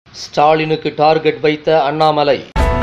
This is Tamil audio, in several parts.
ஸ்டாலினுக்கு டார்கெட் வைத்த அண்ணாமலை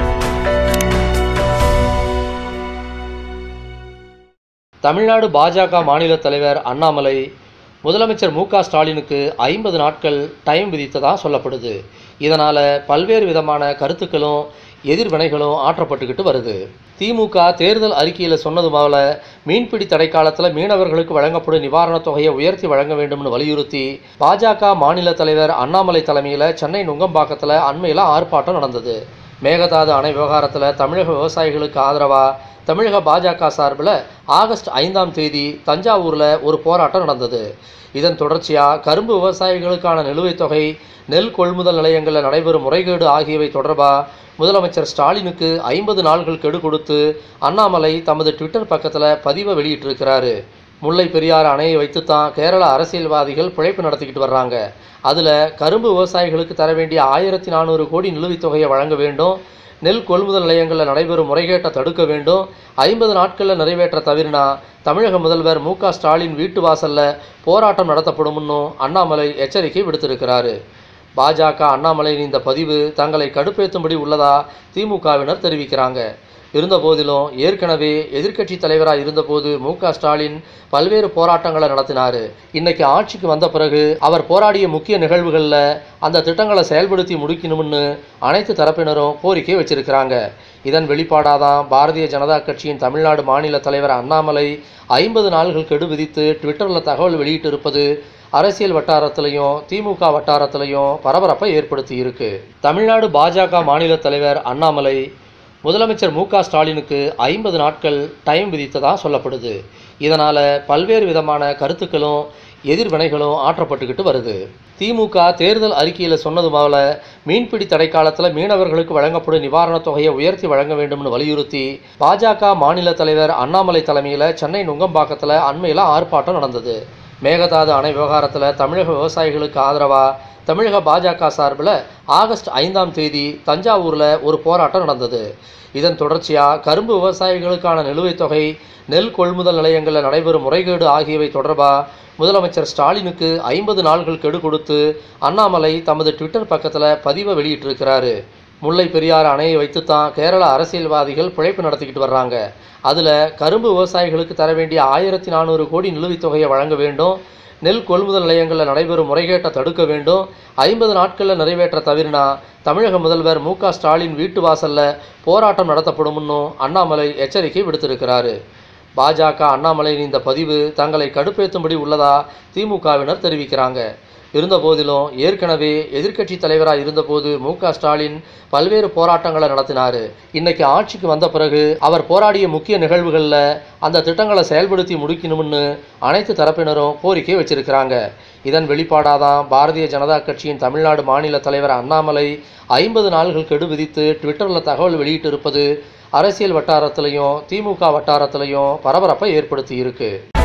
தமிழ்நாடு பாஜக மாநில தலைவர் அண்ணாமலை முதலமைச்சர் மு க ஸ்டாலினுக்கு ஐம்பது நாட்கள் டைம் விதித்ததா சொல்லப்படுது இதனால் பல்வேறு விதமான கருத்துக்களும் எதிர்வினைகளும் ஆற்றப்பட்டுக்கிட்டு வருது திமுக தேர்தல் அறிக்கையில் சொன்னது போல மீன்பிடி தடை காலத்தில் மீனவர்களுக்கு வழங்கப்படும் நிவாரணத் தொகையை உயர்த்தி வழங்க வேண்டும்னு வலியுறுத்தி பாஜக மாநில தலைவர் அண்ணாமலை தலைமையில் சென்னை நுங்கம்பாக்கத்தில் அண்மையில் ஆர்ப்பாட்டம் நடந்தது மேகதாது அணை விவகாரத்தில் தமிழக விவசாயிகளுக்கு ஆதரவாக தமிழக பாஜக சார்பில் ஆகஸ்ட் ஐந்தாம் தேதி தஞ்சாவூரில் ஒரு போராட்டம் நடந்தது இதன் தொடர்ச்சியாக கரும்பு விவசாயிகளுக்கான நிலுவைத் தொகை நெல் கொள்முதல் நிலையங்களில் நடைபெறும் முறைகேடு ஆகியவை தொடர்பாக முதலமைச்சர் ஸ்டாலினுக்கு ஐம்பது நாள்கள் கெடு கொடுத்து அண்ணாமலை தமது ட்விட்டர் பக்கத்தில் பதிவை வெளியிட்டிருக்கிறாரு முல்லை பெரியாறு அணையை வைத்துத்தான் கேரள அரசியல்வாதிகள் பிழைப்பு நடத்திக்கிட்டு வர்றாங்க அதில் கரும்பு விவசாயிகளுக்கு தர வேண்டிய ஆயிரத்தி நானூறு கோடி நிலுவைத் தொகையை வழங்க வேண்டும் நெல் கொள்முதல் நிலையங்களில் நடைபெறும் முறைகேட்டை தடுக்க வேண்டும் ஐம்பது நாட்களில் நிறைவேற்ற தவிர்னா தமிழக முதல்வர் மு க ஸ்டாலின் வீட்டு வாசலில் போராட்டம் நடத்தப்படும்னு அண்ணாமலை எச்சரிக்கை விடுத்திருக்கிறாரு பாஜக அண்ணாமலையின் இந்த பதிவு தங்களை கடுப்பேற்றும்படி உள்ளதா திமுகவினர் தெரிவிக்கிறாங்க இருந்தபோதிலும் ஏற்கனவே எதிர்க்கட்சி தலைவராக இருந்தபோது மு க ஸ்டாலின் பல்வேறு போராட்டங்களை நடத்தினார் இன்னைக்கு ஆட்சிக்கு வந்த பிறகு அவர் போராடிய முக்கிய நிகழ்வுகளில் அந்த திட்டங்களை செயல்படுத்தி முடிக்கணும்னு அனைத்து தரப்பினரும் கோரிக்கை வச்சிருக்கிறாங்க இதன் வெளிப்பாடாக தான் பாரதிய ஜனதா கட்சியின் தமிழ்நாடு மாநில தலைவர் அண்ணாமலை ஐம்பது நாள்கள் கெடு விதித்து ட்விட்டரில் தகவல் வெளியிட்டிருப்பது அரசியல் வட்டாரத்திலையும் திமுக வட்டாரத்திலையும் பரபரப்பை ஏற்படுத்தி இருக்கு தமிழ்நாடு பாஜக மாநில தலைவர் அண்ணாமலை முதலமைச்சர் மு க ஸ்டாலினுக்கு ஐம்பது நாட்கள் டைம் விதித்ததா சொல்லப்படுது இதனால் பல்வேறு விதமான கருத்துக்களும் எதிர்வினைகளும் ஆற்றப்பட்டுக்கிட்டு வருது திமுக தேர்தல் அறிக்கையில் சொன்னது போல மீன்பிடி தடை காலத்தில் மீனவர்களுக்கு வழங்கப்படும் நிவாரணத் தொகையை உயர்த்தி வழங்க வேண்டும்னு வலியுறுத்தி பாஜக மாநில தலைவர் அண்ணாமலை தலைமையில் சென்னை நுங்கம்பாக்கத்தில் அண்மையில் ஆர்ப்பாட்டம் நடந்தது மேகதாது அணை விவகாரத்தில் தமிழக விவசாயிகளுக்கு ஆதரவாக தமிழக பாஜக சார்பில் ஆகஸ்ட் ஐந்தாம் தேதி தஞ்சாவூரில் ஒரு போராட்டம் நடந்தது இதன் தொடர்ச்சியாக கரும்பு விவசாயிகளுக்கான நிலுவைத் தொகை நெல் கொள்முதல் நிலையங்களில் நடைபெறும் முறைகேடு ஆகியவை தொடர்பாக முதலமைச்சர் ஸ்டாலினுக்கு ஐம்பது நாள்கள் கெடு கொடுத்து அண்ணாமலை தமது ட்விட்டர் பக்கத்தில் பதிவை வெளியிட்டிருக்கிறாரு முல்லை பெரியாறு அணையை வைத்துத்தான் கேரள அரசியல்வாதிகள் பிழைப்பு நடத்திக்கிட்டு வர்றாங்க அதில் கரும்பு விவசாயிகளுக்கு தர வேண்டிய ஆயிரத்தி நானூறு கோடி நிலுவைத் தொகையை வழங்க வேண்டும் நெல் கொள்முதல் நிலையங்களில் நடைபெறும் முறைகேட்டை தடுக்க வேண்டும் ஐம்பது நாட்களில் நிறைவேற்ற தவிர்னா தமிழக முதல்வர் மு க ஸ்டாலின் வீட்டு வாசலில் போராட்டம் நடத்தப்படும்னு அண்ணாமலை எச்சரிக்கை விடுத்திருக்கிறாரு பாஜக அண்ணாமலையின் இந்த பதிவு தங்களை கடுப்பேற்றும்படி உள்ளதா திமுகவினர் தெரிவிக்கிறாங்க இருந்தபோதிலும் ஏற்கனவே எதிர்க்கட்சி தலைவராக இருந்தபோது மு க ஸ்டாலின் பல்வேறு போராட்டங்களை நடத்தினார் இன்னைக்கு ஆட்சிக்கு வந்த பிறகு அவர் போராடிய முக்கிய நிகழ்வுகளில் அந்த திட்டங்களை செயல்படுத்தி முடிக்கணும்னு அனைத்து தரப்பினரும் கோரிக்கை வச்சிருக்கிறாங்க இதன் வெளிப்பாடாக தான் பாரதிய ஜனதா கட்சியின் தமிழ்நாடு மாநில தலைவர் அண்ணாமலை ஐம்பது நாள்கள் கெடு விதித்து ட்விட்டரில் தகவல் வெளியிட்டிருப்பது அரசியல் வட்டாரத்திலையும் திமுக வட்டாரத்திலையும் பரபரப்பை ஏற்படுத்தி இருக்கு